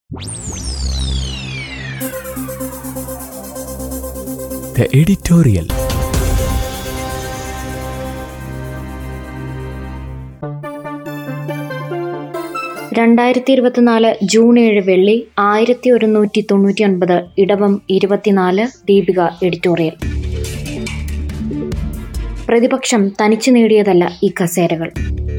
The editorial. രണ്ടായിരത്തി ഇരുപത്തിനാല് June ഏഴ് വെള്ളി ആയിരത്തി ഒരുന്നൂറ്റി തൊണ്ണൂറ്റി ഒൻപത് ഇടവം ഇരുപത്തിനാല് ദീപിക എഡിറ്റോറിയൽ പ്രതിപക്ഷം തനിച്ചു നേടിയതല്ല ഈ കസേരകൾ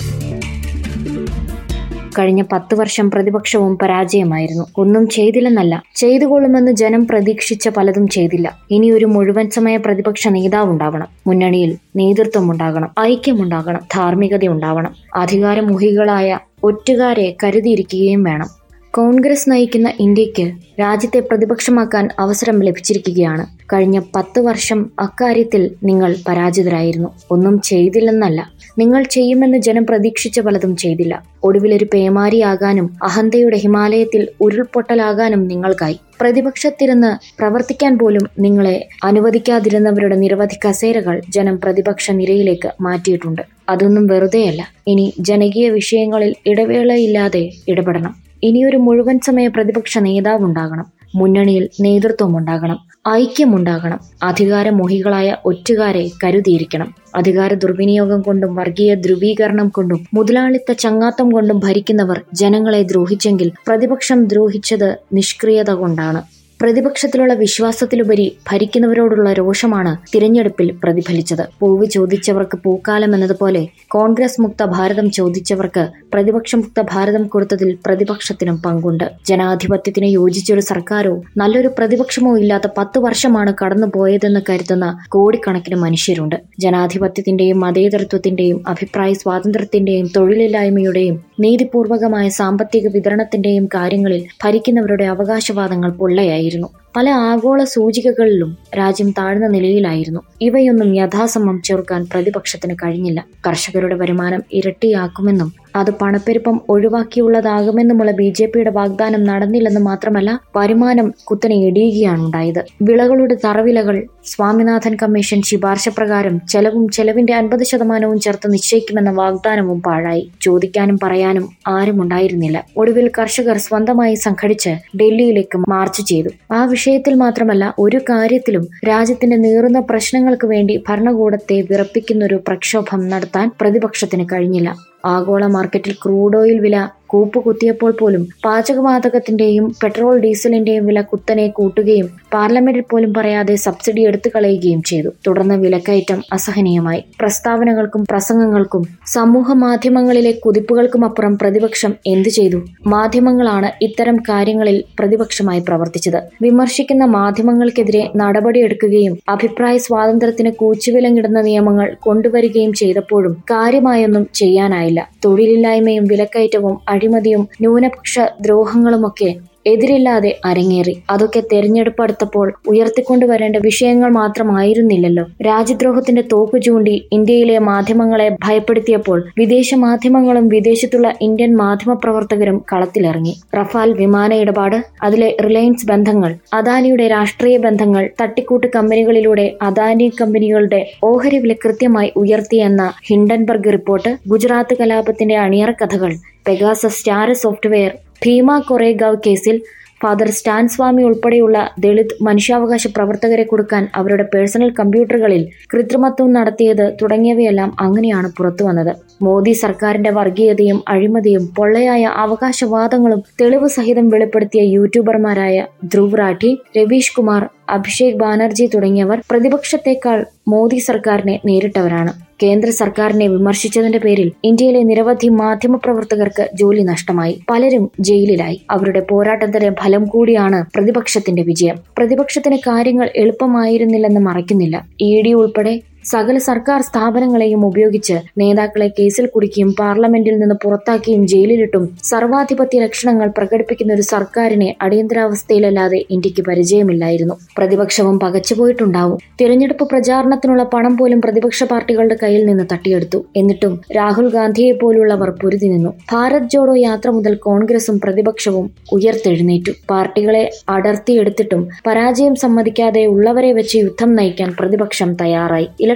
കഴിഞ്ഞ പത്ത് വർഷം പ്രതിപക്ഷവും പരാജയമായിരുന്നു ഒന്നും ചെയ്തില്ലെന്നല്ല ചെയ്തുകൊള്ളുമെന്ന് ജനം പ്രതീക്ഷിച്ച പലതും ചെയ്തില്ല ഇനി ഒരു മുഴുവൻ സമയ പ്രതിപക്ഷ നേതാവുണ്ടാവണം മുന്നണിയിൽ നേതൃത്വം ഉണ്ടാകണം ഐക്യമുണ്ടാകണം ധാർമ്മികത ഉണ്ടാവണം അധികാരമുഹികളായ ഒറ്റുകാരെ കരുതിയിരിക്കുകയും വേണം കോൺഗ്രസ് നയിക്കുന്ന ഇന്ത്യക്ക് രാജ്യത്തെ പ്രതിപക്ഷമാക്കാൻ അവസരം ലഭിച്ചിരിക്കുകയാണ് കഴിഞ്ഞ പത്ത് വർഷം അക്കാര്യത്തിൽ നിങ്ങൾ പരാജിതരായിരുന്നു ഒന്നും ചെയ്തില്ലെന്നല്ല നിങ്ങൾ ചെയ്യുമെന്ന് ജനം പ്രതീക്ഷിച്ച പലതും ചെയ്തില്ല ഒടുവിലൊരു പേമാരിയാകാനും അഹന്തയുടെ ഹിമാലയത്തിൽ ഉരുൾപൊട്ടലാകാനും നിങ്ങൾക്കായി പ്രതിപക്ഷത്തിരുന്ന് പ്രവർത്തിക്കാൻ പോലും നിങ്ങളെ അനുവദിക്കാതിരുന്നവരുടെ നിരവധി കസേരകൾ ജനം പ്രതിപക്ഷ നിരയിലേക്ക് മാറ്റിയിട്ടുണ്ട് അതൊന്നും വെറുതെയല്ല ഇനി ജനകീയ വിഷയങ്ങളിൽ ഇടവേളയില്ലാതെ ഇടപെടണം ഇനിയൊരു മുഴുവൻ സമയ പ്രതിപക്ഷ നേതാവുണ്ടാകണം മുന്നണിയിൽ നേതൃത്വം ഉണ്ടാകണം ഐക്യമുണ്ടാകണം അധികാരമോഹികളായ ഒറ്റുകാരെ കരുതിയിരിക്കണം അധികാര ദുർവിനിയോഗം കൊണ്ടും വർഗീയ ധ്രുവീകരണം കൊണ്ടും മുതലാളിത്ത ചങ്ങാത്തം കൊണ്ടും ഭരിക്കുന്നവർ ജനങ്ങളെ ദ്രോഹിച്ചെങ്കിൽ പ്രതിപക്ഷം ദ്രോഹിച്ചത് നിഷ്ക്രിയത കൊണ്ടാണ് പ്രതിപക്ഷത്തിലുള്ള വിശ്വാസത്തിലുപരി ഭരിക്കുന്നവരോടുള്ള രോഷമാണ് തിരഞ്ഞെടുപ്പിൽ പ്രതിഫലിച്ചത് പൂവ് ചോദിച്ചവർക്ക് പൂക്കാലം എന്നതുപോലെ കോൺഗ്രസ് മുക്ത ഭാരതം ചോദിച്ചവർക്ക് പ്രതിപക്ഷ മുക്ത ഭാരതം കൊടുത്തതിൽ പ്രതിപക്ഷത്തിനും പങ്കുണ്ട് ജനാധിപത്യത്തിന് യോജിച്ചൊരു സർക്കാരോ നല്ലൊരു പ്രതിപക്ഷമോ ഇല്ലാത്ത പത്ത് വർഷമാണ് കടന്നുപോയതെന്ന് കരുതുന്ന കോടിക്കണക്കിന് മനുഷ്യരുണ്ട് ജനാധിപത്യത്തിന്റെയും മതേതരത്വത്തിന്റെയും അഭിപ്രായ സ്വാതന്ത്ര്യത്തിന്റെയും തൊഴിലില്ലായ്മയുടെയും നീതിപൂർവകമായ സാമ്പത്തിക വിതരണത്തിന്റെയും കാര്യങ്ങളിൽ ഭരിക്കുന്നവരുടെ അവകാശവാദങ്ങൾ പൊള്ളയായി ആയിരുന്നു പല ആഗോള സൂചികകളിലും രാജ്യം താഴ്ന്ന നിലയിലായിരുന്നു ഇവയൊന്നും യഥാസമം ചെറുക്കാൻ പ്രതിപക്ഷത്തിന് കഴിഞ്ഞില്ല കർഷകരുടെ വരുമാനം ഇരട്ടിയാക്കുമെന്നും അത് പണപ്പെരുപ്പം ഒഴിവാക്കിയുള്ളതാകുമെന്നുമുള്ള ബി ജെ പിയുടെ വാഗ്ദാനം നടന്നില്ലെന്ന് മാത്രമല്ല വരുമാനം കുത്തനെ ഇടിയുകയാണ് ഉണ്ടായത് വിളകളുടെ തറവിലകൾ സ്വാമിനാഥൻ കമ്മീഷൻ ശുപാർശ പ്രകാരം ചെലവും ചെലവിന്റെ അൻപത് ശതമാനവും ചേർത്ത് നിശ്ചയിക്കുമെന്ന വാഗ്ദാനവും പാഴായി ചോദിക്കാനും പറയാനും ആരും ഉണ്ടായിരുന്നില്ല ഒടുവിൽ കർഷകർ സ്വന്തമായി സംഘടിച്ച് ഡൽഹിയിലേക്ക് മാർച്ച് ചെയ്തു ആ വിഷയത്തിൽ മാത്രമല്ല ഒരു കാര്യത്തിലും രാജ്യത്തിന്റെ നീറുന്ന പ്രശ്നങ്ങൾക്ക് വേണ്ടി ഭരണകൂടത്തെ വിറപ്പിക്കുന്ന ഒരു പ്രക്ഷോഭം നടത്താൻ പ്രതിപക്ഷത്തിന് കഴിഞ്ഞില്ല ആഗോള മാർക്കറ്റിൽ ക്രൂഡ് ഓയിൽ വില കൂപ്പുകുത്തിയപ്പോൾ പോലും പാചകവാതകത്തിന്റെയും പെട്രോൾ ഡീസലിന്റെയും വില കുത്തനെ കൂട്ടുകയും പാർലമെന്റിൽ പോലും പറയാതെ സബ്സിഡി എടുത്തു കളയുകയും ചെയ്തു തുടർന്ന് വിലക്കയറ്റം അസഹനീയമായി പ്രസ്താവനകൾക്കും പ്രസംഗങ്ങൾക്കും സമൂഹ മാധ്യമങ്ങളിലെ കുതിപ്പുകൾക്കും അപ്പുറം പ്രതിപക്ഷം എന്തു ചെയ്തു മാധ്യമങ്ങളാണ് ഇത്തരം കാര്യങ്ങളിൽ പ്രതിപക്ഷമായി പ്രവർത്തിച്ചത് വിമർശിക്കുന്ന മാധ്യമങ്ങൾക്കെതിരെ നടപടിയെടുക്കുകയും അഭിപ്രായ സ്വാതന്ത്ര്യത്തിന് കൂച്ചുവിലങ്ങിടുന്ന നിയമങ്ങൾ കൊണ്ടുവരികയും ചെയ്തപ്പോഴും കാര്യമായൊന്നും ചെയ്യാനായില്ല തൊഴിലില്ലായ്മയും വിലക്കയറ്റവും അഴിമതിയും ന്യൂനപക്ഷ ദ്രോഹങ്ങളുമൊക്കെ എതിരില്ലാതെ അരങ്ങേറി അതൊക്കെ തെരഞ്ഞെടുപ്പ് അടുത്തപ്പോൾ ഉയർത്തിക്കൊണ്ടുവരേണ്ട വിഷയങ്ങൾ മാത്രമായിരുന്നില്ലല്ലോ രാജ്യദ്രോഹത്തിന്റെ തോക്ക് ചൂണ്ടി ഇന്ത്യയിലെ മാധ്യമങ്ങളെ ഭയപ്പെടുത്തിയപ്പോൾ വിദേശ മാധ്യമങ്ങളും വിദേശത്തുള്ള ഇന്ത്യൻ മാധ്യമ പ്രവർത്തകരും കളത്തിലിറങ്ങി റഫാൽ വിമാന ഇടപാട് അതിലെ റിലയൻസ് ബന്ധങ്ങൾ അദാനിയുടെ രാഷ്ട്രീയ ബന്ധങ്ങൾ തട്ടിക്കൂട്ട് കമ്പനികളിലൂടെ അദാനി കമ്പനികളുടെ ഓഹരി വില കൃത്യമായി ഉയർത്തിയെന്ന ഹിൻഡൻബർഗ് റിപ്പോർട്ട് ഗുജറാത്ത് കലാപത്തിന്റെ അണിയറ കഥകൾ Pegasus star software Bhima Koregaon കേസിൽ ഫാദർ സ്റ്റാൻ സ്വാമി ഉൾപ്പെടെയുള്ള ദളിത് മനുഷ്യാവകാശ പ്രവർത്തകരെ കൊടുക്കാൻ അവരുടെ പേഴ്സണൽ കമ്പ്യൂട്ടറുകളിൽ കൃത്രിമത്വം നടത്തിയത് തുടങ്ങിയവയെല്ലാം അങ്ങനെയാണ് പുറത്തു വന്നത് മോദി സർക്കാരിന്റെ വർഗീയതയും അഴിമതിയും പൊള്ളയായ അവകാശവാദങ്ങളും തെളിവ് സഹിതം വെളിപ്പെടുത്തിയ യൂട്യൂബർമാരായ ധ്രുവ് റാഠി രവീഷ് കുമാർ അഭിഷേക് ബാനർജി തുടങ്ങിയവർ പ്രതിപക്ഷത്തെക്കാൾ മോദി സർക്കാരിനെ നേരിട്ടവരാണ് കേന്ദ്ര സർക്കാരിനെ വിമർശിച്ചതിന്റെ പേരിൽ ഇന്ത്യയിലെ നിരവധി മാധ്യമ പ്രവർത്തകർക്ക് ജോലി നഷ്ടമായി പലരും ജയിലിലായി അവരുടെ പോരാട്ടത്തിന്റെ ഫലം കൂടിയാണ് പ്രതിപക്ഷത്തിന്റെ വിജയം പ്രതിപക്ഷത്തിന് കാര്യങ്ങൾ എളുപ്പമായിരുന്നില്ലെന്ന് മറയ്ക്കുന്നില്ല ഇ ഡി ഉൾപ്പെടെ സകല സർക്കാർ സ്ഥാപനങ്ങളെയും ഉപയോഗിച്ച് നേതാക്കളെ കേസിൽ കുടുക്കിയും പാർലമെന്റിൽ നിന്ന് പുറത്താക്കിയും ജയിലിലിട്ടും സർവാധിപത്യ ലക്ഷണങ്ങൾ പ്രകടിപ്പിക്കുന്ന ഒരു സർക്കാരിനെ അടിയന്തരാവസ്ഥയിലല്ലാതെ ഇന്ത്യക്ക് പരിചയമില്ലായിരുന്നു പ്രതിപക്ഷവും പകച്ചുപോയിട്ടുണ്ടാവും തിരഞ്ഞെടുപ്പ് പ്രചാരണത്തിനുള്ള പണം പോലും പ്രതിപക്ഷ പാർട്ടികളുടെ കയ്യിൽ നിന്ന് തട്ടിയെടുത്തു എന്നിട്ടും രാഹുൽ ഗാന്ധിയെ പോലുള്ളവർ പൊരുതി നിന്നു ഭാരത് ജോഡോ യാത്ര മുതൽ കോൺഗ്രസും പ്രതിപക്ഷവും ഉയർത്തെഴുന്നേറ്റു പാർട്ടികളെ അടർത്തിയെടുത്തിട്ടും പരാജയം സമ്മതിക്കാതെ ഉള്ളവരെ വെച്ച് യുദ്ധം നയിക്കാൻ പ്രതിപക്ഷം തയ്യാറായി ഇലക്ഷൻ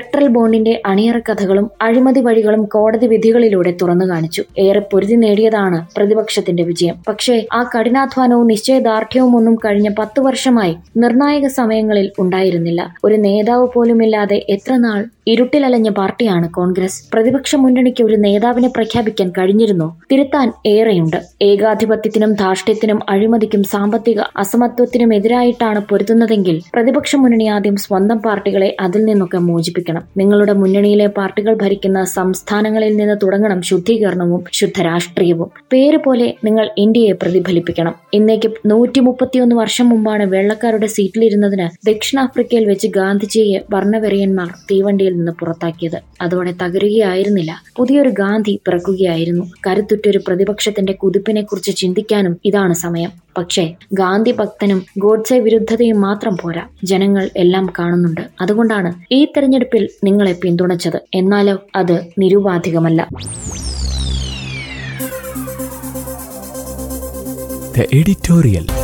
ഇലക്ട്രൽ ബോണ്ടിന്റെ അണിയറ കഥകളും അഴിമതി വഴികളും കോടതി വിധികളിലൂടെ തുറന്നു കാണിച്ചു ഏറെ പൊരുതി നേടിയതാണ് പ്രതിപക്ഷത്തിന്റെ വിജയം പക്ഷേ ആ കഠിനാധ്വാനവും നിശ്ചയദാർഢ്യവും ഒന്നും കഴിഞ്ഞ പത്തു വർഷമായി നിർണായക സമയങ്ങളിൽ ഉണ്ടായിരുന്നില്ല ഒരു നേതാവ് പോലുമില്ലാതെ എത്ര നാൾ ഇരുട്ടിലലഞ്ഞ പാർട്ടിയാണ് കോൺഗ്രസ് പ്രതിപക്ഷ മുന്നണിക്ക് ഒരു നേതാവിനെ പ്രഖ്യാപിക്കാൻ കഴിഞ്ഞിരുന്നോ തിരുത്താൻ ഏറെയുണ്ട് ഏകാധിപത്യത്തിനും ധാർഷ്ട്യത്തിനും അഴിമതിക്കും സാമ്പത്തിക അസമത്വത്തിനും എതിരായിട്ടാണ് പൊരുതുന്നതെങ്കിൽ പ്രതിപക്ഷ മുന്നണി ആദ്യം സ്വന്തം പാർട്ടികളെ അതിൽ നിന്നൊക്കെ മോചിപ്പിക്കണം നിങ്ങളുടെ മുന്നണിയിലെ പാർട്ടികൾ ഭരിക്കുന്ന സംസ്ഥാനങ്ങളിൽ നിന്ന് തുടങ്ങണം ശുദ്ധീകരണവും ശുദ്ധരാഷ്ട്രീയവും പേര് പോലെ നിങ്ങൾ ഇന്ത്യയെ പ്രതിഫലിപ്പിക്കണം ഇന്നേക്ക് നൂറ്റി മുപ്പത്തിയൊന്ന് വർഷം മുമ്പാണ് വെള്ളക്കാരുടെ സീറ്റിലിരുന്നതിന് ദക്ഷിണാഫ്രിക്കയിൽ വെച്ച് ഗാന്ധിജിയെ വർണ്ണവെറിയന്മാർ തീവണ്ടിയിൽ നിന്ന് പുറത്താക്കിയത് അതോടെ തകരുകയായിരുന്നില്ല പുതിയൊരു ഗാന്ധി പിറക്കുകയായിരുന്നു കരുത്തുറ്റൊരു പ്രതിപക്ഷത്തിന്റെ കുതിപ്പിനെ കുറിച്ച് ചിന്തിക്കാനും ഇതാണ് സമയം പക്ഷേ ഗാന്ധി ഭക്തനും ഗോഡ്സെ വിരുദ്ധതയും മാത്രം പോരാ ജനങ്ങൾ എല്ലാം കാണുന്നുണ്ട് അതുകൊണ്ടാണ് ഈ തെരഞ്ഞെടുപ്പിൽ നിങ്ങളെ പിന്തുണച്ചത് എന്നാലോ അത് നിരുപാധികമല്ല The editorial.